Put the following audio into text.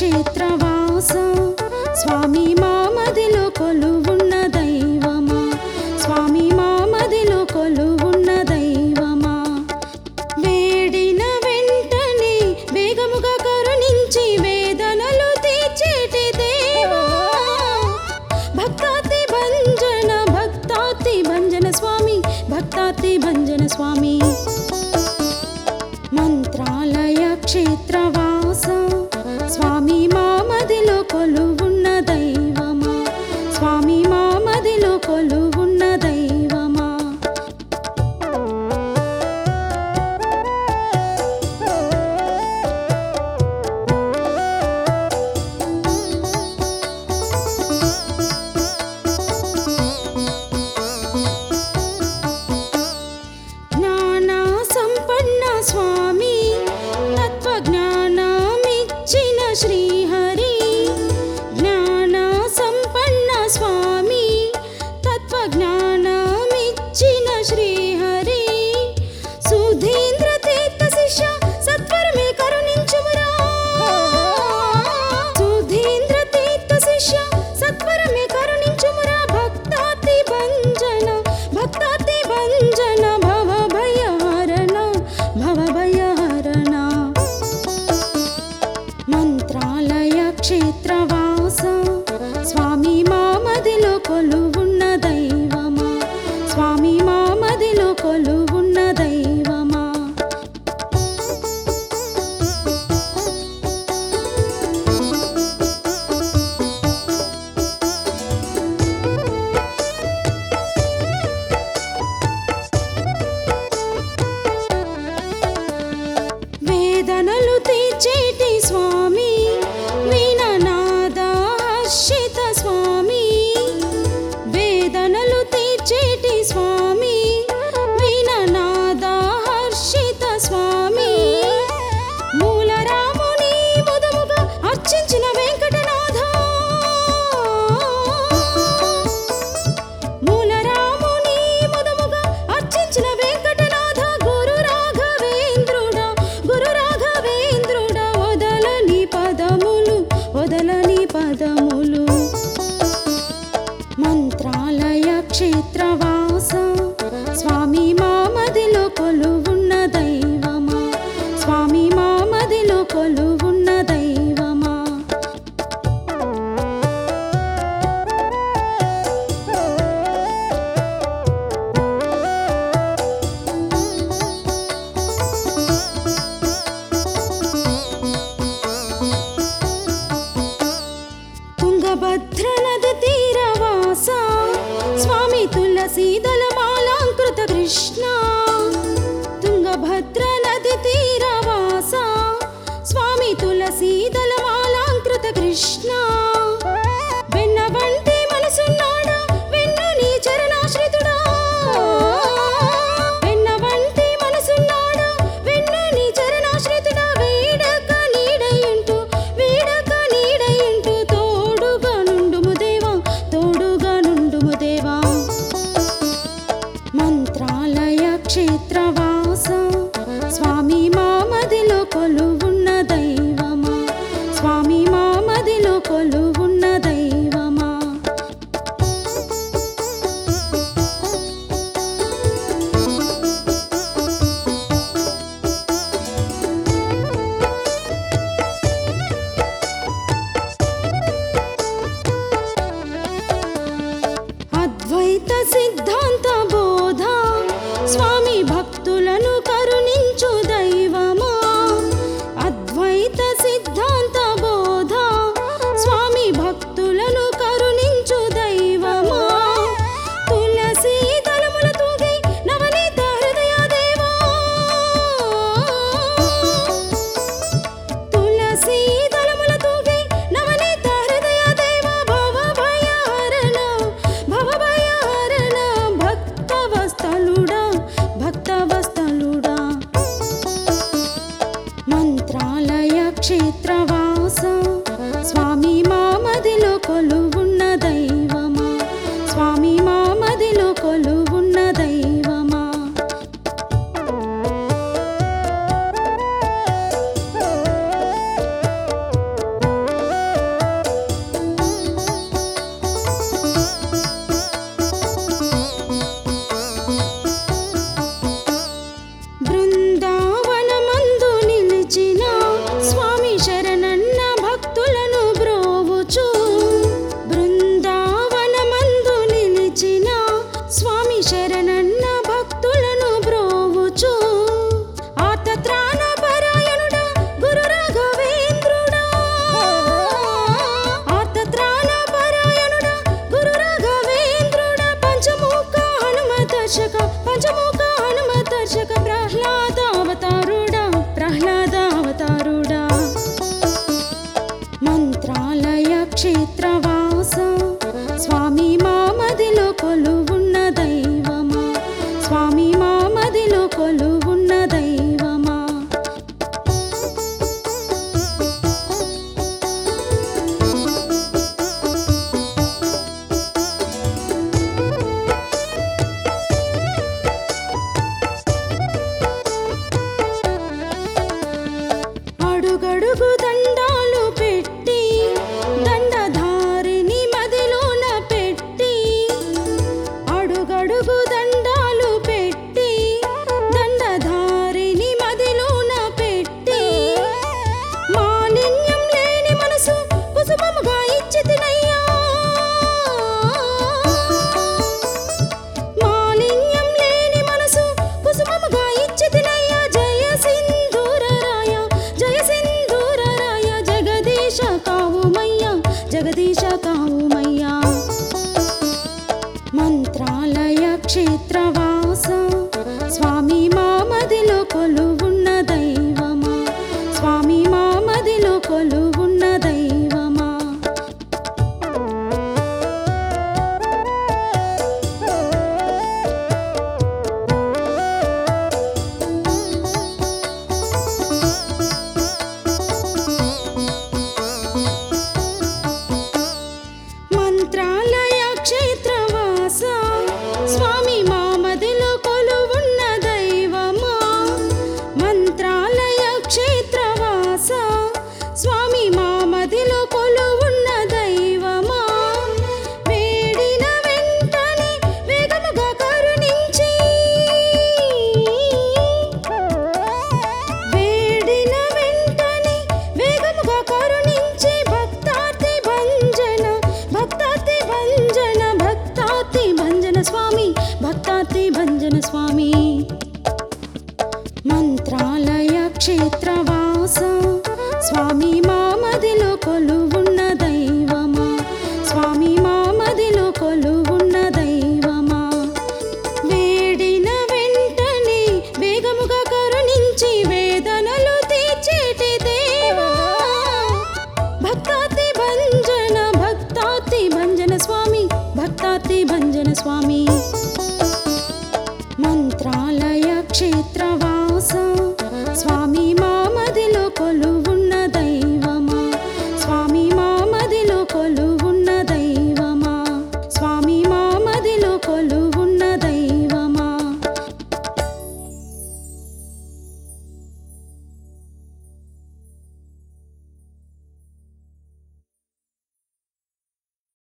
క్షేత్రవాస స్వామి మామదిలో కొలువున్న దైవమా స్వామి మామదిలో కొలువున్న దైవమా వేడిన వెంటనే వేగముగా కరుణించి వేదనలు తీర్చేటి దేవా భక్తాతి భంజన భక్తాతి భంజన స్వామి భక్తాతి భంజన స్వామి మంత్రాలయ క్షేత్రవాస స్వామి మామదిలో కొలువున్న దైవమా స్వామి మామదిలో కొలువున్న దైవమా జ్ఞాన సంపన్న స్వామి తత్వజ్ఞానమిచ్చిన శ్రీహరి జ్ఞాన సంపన్న స్వామి తత్వజ్ఞానమిచ్చిన శ్రీహరి సుధీంద్ర తీర్థ శిష్య సత్వరమే కరుణించుమురా సుధీంద్ర తీర్థ శిష్య సత్వరమే కరుణించుమురా భక్తాతి భంజన భక్తాతి భంజన భవ భయహరణ భవ భయహరణ మంత్రాలయ క్షేత్రవాస స్వామి మామదిలో కొలువున్న దైవమా స్వామి మామదిలో కొలువున్న దైవమా వేదనలు తీర్చేటి స్వామి వీణనాద హర్షిత స్వామి వేదనలు తీర్చేటి స్వామి వీణనాద హర్షిత స్వామి మూలరాముని ముదముగా అర్చించిన వెంకటనాథ మూలరాముని ముదముగా అర్చించిన వెంకటనాథ గురు రాఘవేంద్రుడా గురు రాఘవేంద్రుడా వదలని పదములు వదలని పదములు మంత్రాలయ క్షేత్రవాస స్వామి మామదిలో కొలువున్న దైవమా స్వామి మామదిలో కొలువున్న దైవమా తుంగభద్ర నది తీరవాస స్వామి తులసీదల మాలాంకృత కృష్ణ తుంగభద్ర నది తీరవాస స్వామి తులసీదల మాలాంకృత కృష్ణ వెన్న వంటి మనసున్నాడా వెన్ను నీ చరణాశ్రితుడా వెన్న వంటి మనసున్నాడా వెన్ను నీ చరణాశ్రితుడా వీడక నీడయింటూ వీడక నీడయింటూ తోడుగా నుండుము దేవా తోడుగా నుండుము దేవా మంత్రాలయ క్షేత్రవాస స్వామి మామదిలో కొలువున్న దైవమా స్వామి మామదిలో కొలువున్న దైవమా అద్వైత సిద్ధాంత బోధ స్వామి భక్తులను కరుణించు దైవమా అద్వైత సిద్ధాంత బోధ స్వామి భక్తులను కరుణించు దైవమా తులసి తలముల తూగి నవనీత హృదయ దేవా తులసి దళముల తూగి నవనీత హృదయ దేవ భవ భయహరణ భవ భయహరణ భక్తవస్థలుడా భక్తవస్థలుడా మంత్రాలయ క్షేత్రవాస స్వామి మామదిలో కొలువున్న దైవమా స్వామి మామదిలో కొలువున్న దైవమా క్షేత్రవాస స్వామి మా మదిలో కొలువు